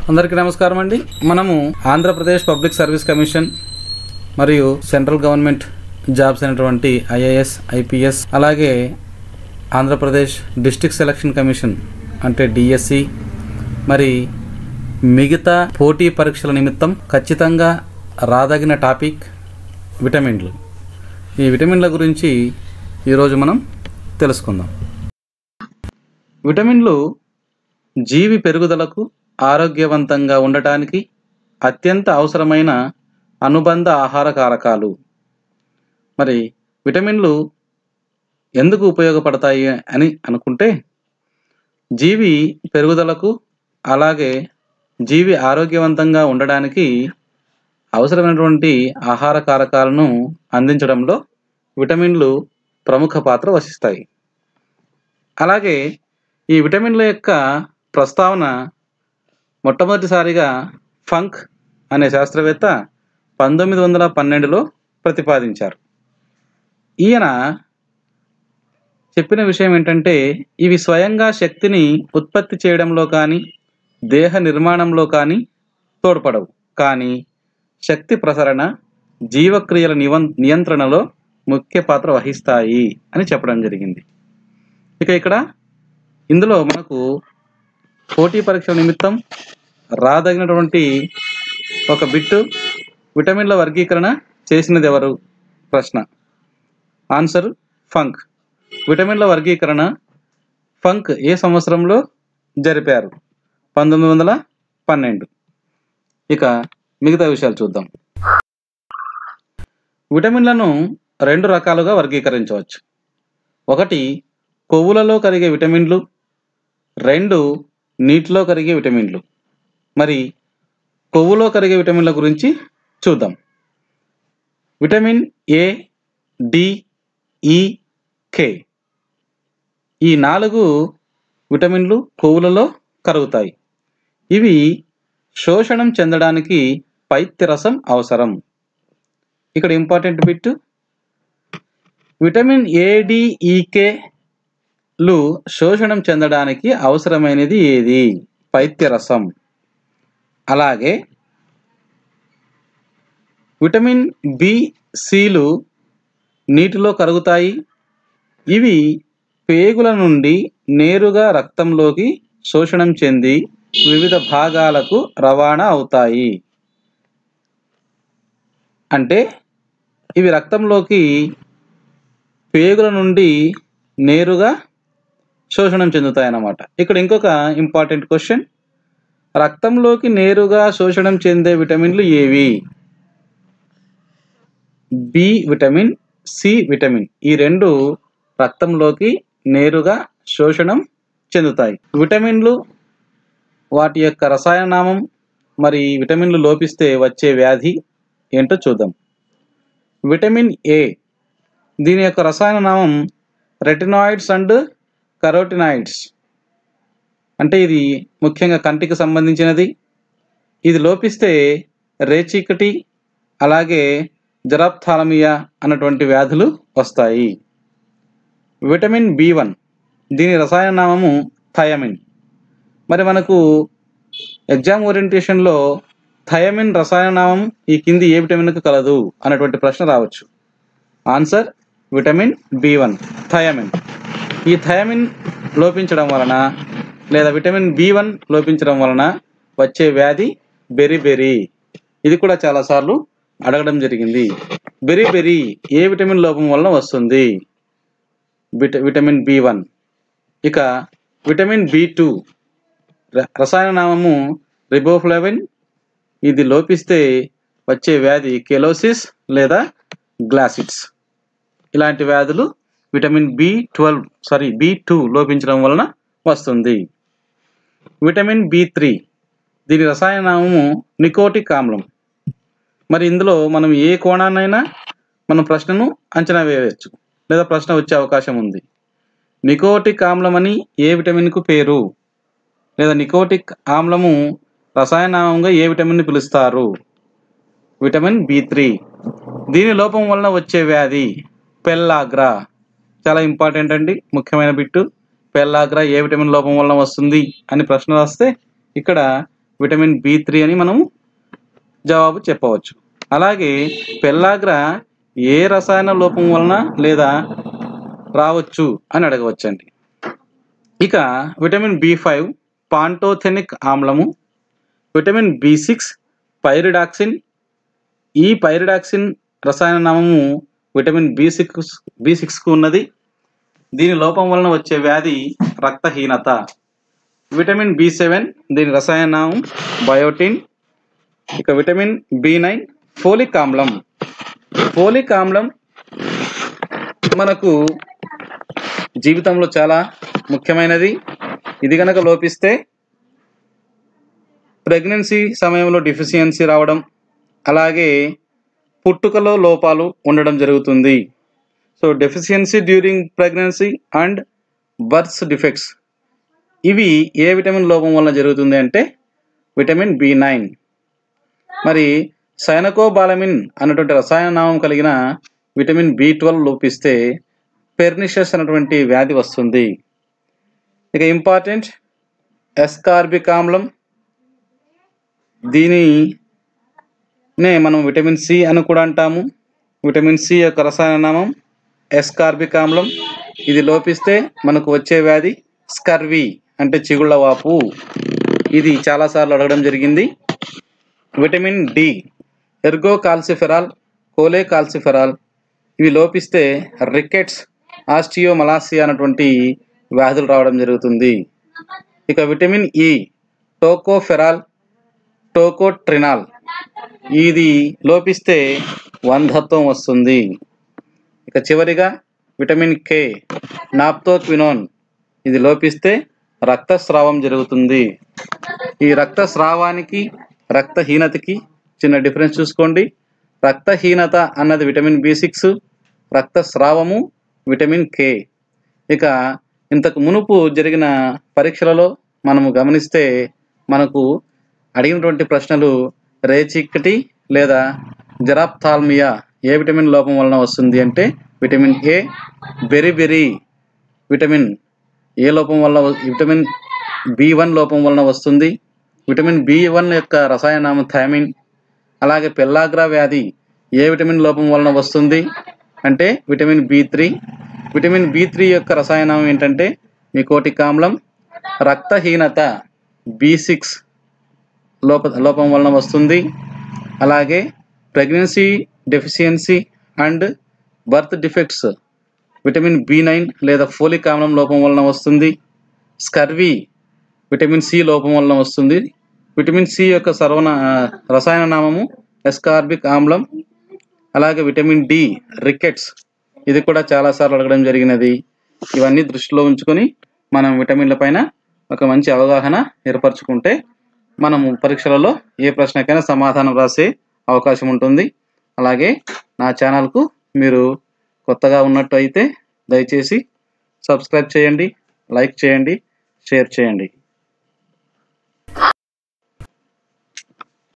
అందరికీ నమస్కారం అండి మనము ఆంధ్రప్రదేశ్ పబ్లిక్ సర్వీస్ కమిషన్ మరియు సెంట్రల్ గవర్నమెంట్ జాబ్స్ అయినటువంటి ఐఏఎస్ ఐపీఎస్ అలాగే ఆంధ్రప్రదేశ్ డిస్ట్రిక్ట్ సెలక్షన్ కమిషన్ అంటే డిఎస్సి మరి మిగతా పోటీ పరీక్షల నిమిత్తం ఖచ్చితంగా రాదగిన టాపిక్ విటమిన్లు ఈ విటమిన్ల గురించి ఈరోజు మనం తెలుసుకుందాం విటమిన్లు జీవి పెరుగుదలకు ఆరోగ్యవంతంగా ఉండటానికి అత్యంత అవసరమైన అనుబంధ ఆహార కారకాలు మరి విటమిన్లు ఎందుకు ఉపయోగపడతాయి అని అనుకుంటే జీవి పెరుగుదలకు అలాగే జీవి ఆరోగ్యవంతంగా ఉండడానికి అవసరమైనటువంటి ఆహార కారకాలను అందించడంలో విటమిన్లు ప్రముఖ పాత్ర వహిస్తాయి అలాగే ఈ విటమిన్ల యొక్క ప్రస్తావన మొట్టమొదటిసారిగా ఫంక్ అనే శాస్త్రవేత్త పంతొమ్మిది వందల పన్నెండులో ప్రతిపాదించారు ఈయన చెప్పిన విషయం ఏంటంటే ఇవి స్వయంగా శక్తిని ఉత్పత్తి చేయడంలో కానీ దేహ నిర్మాణంలో కానీ తోడ్పడవు కానీ శక్తి ప్రసరణ జీవక్రియల నివం నియంత్రణలో ముఖ్య పాత్ర వహిస్తాయి అని చెప్పడం జరిగింది ఇక ఇక్కడ ఇందులో మనకు పోటీ పరీక్షల నిమిత్తం రాదగినటువంటి ఒక బిట్టు విటమిన్ల వర్గీకరణ చేసినది ఎవరు ప్రశ్న ఆన్సర్ ఫంక్ విటమిన్ల వర్గీకరణ ఫంక్ ఏ సంవత్సరంలో జరిపారు పంతొమ్మిది వందల పన్నెండు ఇక మిగతా విషయాలు చూద్దాం విటమిన్లను రెండు రకాలుగా వర్గీకరించవచ్చు ఒకటి కొవ్వులలో కరిగే విటమిన్లు రెండు నీటిలో కరిగే విటమిన్లు మరి కొవ్వులో కరిగే విటమిన్ల గురించి చూద్దాం విటమిన్ ఏ డి ఈ కే ఈ నాలుగు విటమిన్లు కొవ్వులలో కరుగుతాయి ఇవి శోషణం చెందడానికి పైత్యరసం అవసరం ఇక్కడ ఇంపార్టెంట్ బిట్ విటమిన్ ఏడిఈకే లు శోషణం చెందడానికి అవసరమైనది ఏది పైత్యరసం అలాగే విటమిన్ బి సిలు నీటిలో కరుగుతాయి ఇవి పేగుల నుండి నేరుగా రక్తంలోకి శోషణం చెంది వివిధ భాగాలకు రవాణా అవుతాయి అంటే ఇవి రక్తంలోకి పేగుల నుండి నేరుగా శోషణం చెందుతాయి అన్నమాట ఇక్కడ ఇంకొక ఇంపార్టెంట్ క్వశ్చన్ రక్తంలోకి నేరుగా శోషణం చెందే విటమిన్లు ఏవి B vitamin C vitamin E రెండు రక్తంలోకి నేరుగా శోషణం చెందుతాయి విటమిన్లు వాటి యొక్క రసాయన నామం మరి విటమిన్లు లోపిస్తే వచ్చే వ్యాధి ఏంటో చూద్దాం విటమిన్ ఏ దీని యొక్క రసాయన నామం రెటినాయిడ్స్ అండ్ కరోటినాయిడ్స్ అంటే ఇది ముఖ్యంగా కంటికి సంబంధించినది ఇది లోపిస్తే రేచీకటి అలాగే జరాప్థాలమియా అన్నటువంటి వ్యాధులు వస్తాయి విటమిన్ బి వన్ దీని రసాయన నామము థయమిన్ మరి మనకు ఎగ్జామ్ ఓరియంటేషన్లో థయమిన్ రసాయన నామం ఈ కింది ఏ విటమిన్కు కలదు అన్నటువంటి ప్రశ్న రావచ్చు answer vitamin B one thiamine ఈ థయమిన్ లోపించడం వలన లేదా విటమిన్ బి వన్ లోపించడం వలన వచ్చే వ్యాధి బెరిబెరి ఇది కూడా చాలాసార్లు అడగడం జరిగింది బెరిబెరి ఏ విటమిన్ లోపం వలన వస్తుంది విట విటమిన్ బి వన్ ఇక విటమిన్ బి టూ రసాయన నామము రిబోఫ్లవిన్ ఇది లోపిస్తే వచ్చే వ్యాధి కెలోసిస్ లేదా గ్లాసిడ్స్ ఇలాంటి వ్యాధులు vitamin B twelve sorry B two లోపించడం వలన వస్తుంది విటమిన్ బి త్రీ దీని రసాయన నామము నికోటిక్ ఆమ్లం మరి ఇందులో మనం ఏ కోణాన్నైనా మనం ప్రశ్నను అంచనా వేయవచ్చు లేదా ప్రశ్న వచ్చే అవకాశం ఉంది నికోటిక్ ఆమ్లం అని ఏ విటమిన్కు పేరు లేదా నికోటిక్ ఆమ్లము రసాయనామంగా ఏ విటమిన్ని పిలుస్తారు విటమిన్ బి త్రీ దీని లోపం వలన వచ్చే వ్యాధి పెల్లాగ్రా చాలా ఇంపార్టెంట్ అండి ముఖ్యమైన బిట్టు పెల్లాగ్రా ఏ విటమిన్ లోపం వలన వస్తుంది అని ప్రశ్న రాస్తే ఇక్కడ విటమిన్ బి త్రీ అని మనం జవాబు చెప్పవచ్చు అలాగే పెల్లాగ్ర ఏ రసాయన లోపం వలన లేదా రావచ్చు అని అడగవచ్చండి ఇక విటమిన్ బి ఫైవ్ పాంటోథెనిక్ ఆమ్లము విటమిన్ బి సిక్స్ పైరిడాక్సిన్ ఈ పైరిడాక్సిన్ రసాయన నామము విటమిన్ బి సిక్స్ బి సిక్స్కు ఉన్నది దీని లోపం వలన వచ్చే వ్యాధి రక్తహీనత విటమిన్ బి సెవెన్ దీని రసాయన నామం బయోటిన్ ఇక విటమిన్ బి నైన్ ఫోలిక్ ఆమ్లం ఫోలిక్ ఆమ్లం మనకు జీవితంలో చాలా ముఖ్యమైనది ఇది కనుక లోపిస్తే ప్రెగ్నెన్సీ సమయంలో డిఫిషియన్సీ రావడం అలాగే పుట్టుకలో లోపాలు ఉండడం జరుగుతుంది so deficiency during pregnancy and births defects ఇవి ఏ విటమిన్ లోపం వలన జరుగుతుంది అంటే విటమిన్ బి నైన్ మరి సైనకోబాలమిన్ అన్నటువంటి రసాయన నామం కలిగిన విటమిన్ బి ట్వెల్వ్ లోపిస్తే పెర్నిషస్ అన్నటువంటి వ్యాధి వస్తుంది ఇక ఇంపార్టెంట్ ఎస్కార్బిక్ ఆమ్లం దీనినే మనం విటమిన్ సి అని కూడా అంటాము విటమిన్ సి యొక్క రసాయన నామం ఎస్కార్బిక్ ఆమ్లం ఇది లోపిస్తే మనకు వచ్చే వ్యాధి స్కర్వీ అంటే చిగుళ్ళ వాపు ఇది చాలాసార్లు అడగడం జరిగింది vitamin D ergocalciferol cholecalciferol ఇవి లోపిస్తే రికెట్స్ ఆస్టియోమలాసియా అన్నటువంటి వ్యాధులు రావడం జరుగుతుంది ఇక విటమిన్ ఇ టోకోఫెరాల్ టోకోట్రినాల్ ఇది లోపిస్తే వంధత్వం వస్తుంది ఇక చివరిగా విటమిన్ కే నాప్తోక్వినోన్ ఇది లోపిస్తే రక్తస్రావం జరుగుతుంది ఈ రక్తస్రావానికి రక్తహీనతకి చిన్న డిఫరెన్స్ చూసుకోండి రక్తహీనత అన్నది విటమిన్ బి సిక్స్ రక్తస్రావము విటమిన్ కే ఇక ఇంతకు మునుపు జరిగిన పరీక్షలలో మనము గమనిస్తే మనకు అడిగినటువంటి ప్రశ్నలు రేచిక్కటి లేదా జరాప్థాల్మియా ఏ విటమిన్ లోపం వలన వస్తుంది అంటే vitamin A beriberi vitamin A లోపం వలన వ- విటమిన్ బి వన్ లోపం వలన వస్తుంది విటమిన్ బి వన్ యొక్క రసాయనామం థైమిన్ అలాగే పెల్లాగ్రా వ్యాధి ఏ విటమిన్ లోపం వలన వస్తుంది అంటే vitamin B three vitamin B three యొక్క రసాయనామం ఏంటంటే నికోటిక్ ఆమ్లం రక్తహీనత బి సిక్స్ లోప లోపం వలన వస్తుంది అలాగే pregnancy deficiency and birth defects vitamin B nine లేదా ఫోలిక్ ఆమ్లం లోపం వలన వస్తుంది స్కర్వీ విటమిన్ సి లోపం వలన వస్తుంది విటమిన్ సి యొక్క సర్వన ఆ, రసాయన నామము ఎస్కార్బిక్ ఆమ్లం అలాగే విటమిన్ డి రికెట్స్ ఇది కూడా చాలాసార్లు అడగడం జరిగినది ఇవన్నీ దృష్టిలో ఉంచుకొని మనం విటమిన్ల పైన ఒక మంచి అవగాహన ఏర్పరచుకుంటే మనము పరీక్షలలో ఏ ప్రశ్నకైనా సమాధానం రాసే అవకాశం ఉంటుంది అలాగే నా ఛానల్కు మీరు కొత్తగా ఉన్నట్టు అయితే దయచేసి సబ్స్క్రైబ్ చేయండి లైక్ చేయండి షేర్ చేయండి